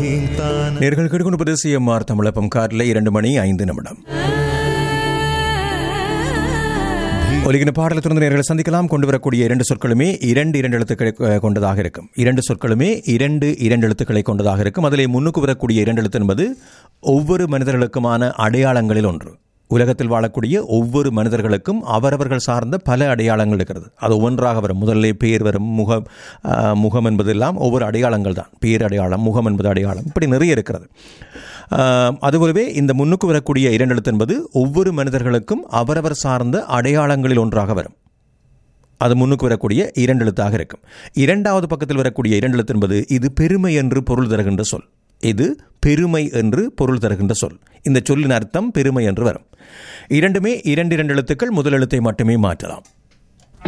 நேர்கள் கேட்டுக்கொண்டு சிஎம்ஆர் தமிழப்பம் காரில் இரண்டு மணி ஐந்து நிமிடம் ஒலிகின பாடலை தொடர்ந்து நேர்களை சந்திக்கலாம் கொண்டு வரக்கூடிய இரண்டு சொற்களுமே இரண்டு இரண்டு எழுத்துக்களை அஹ், கொண்டதாக இருக்கும் இரண்டு சொற்களுமே இரண்டு இரண்டு எழுத்துக்களை கொண்டதாக இருக்கும் அதிலே முன்னுக்கு வரக்கூடிய இரண்டு எழுத்து என்பது ஒவ்வொரு மனிதர்களுக்குமான அடையாளங்களில் ஒன்று உலகத்தில் வாழக்கூடிய ஒவ்வொரு மனிதர்களுக்கும் அவரவர்கள் சார்ந்த பல அடையாளங்கள் இருக்கிறது அது ஒவ்வொன்றாக வரும் முதல்ல பேர் வரும் முகம் அஹ், முகம் என்பதெல்லாம் ஒவ்வொரு அடையாளங்கள் தான் பேர் அடையாளம் முகம் என்பது அடையாளம் இப்படி நிறைய இருக்கிறது ஆஹ், அதுபோலவே இந்த முன்னுக்கு வரக்கூடிய இரண்டு எழுத்து என்பது ஒவ்வொரு மனிதர்களுக்கும் அவரவர் சார்ந்த அடையாளங்களில் ஒன்றாக வரும் அது முன்னுக்கு வரக்கூடிய இரண்டு எழுத்தாக இருக்கும் இரண்டாவது பக்கத்தில் வரக்கூடிய இரண்டு எழுத்து என்பது இது பெருமை என்று பொருள் தருகின்ற சொல் இது பெருமை என்று பொருள் தருகின்ற சொல் இந்த சொல்லின் அர்த்தம் பெருமை என்று வரும் இரண்டுமே இரண்டு இரண்டு எழுத்துக்கள் முதல் எழுத்தை மட்டுமே மாற்றலாம்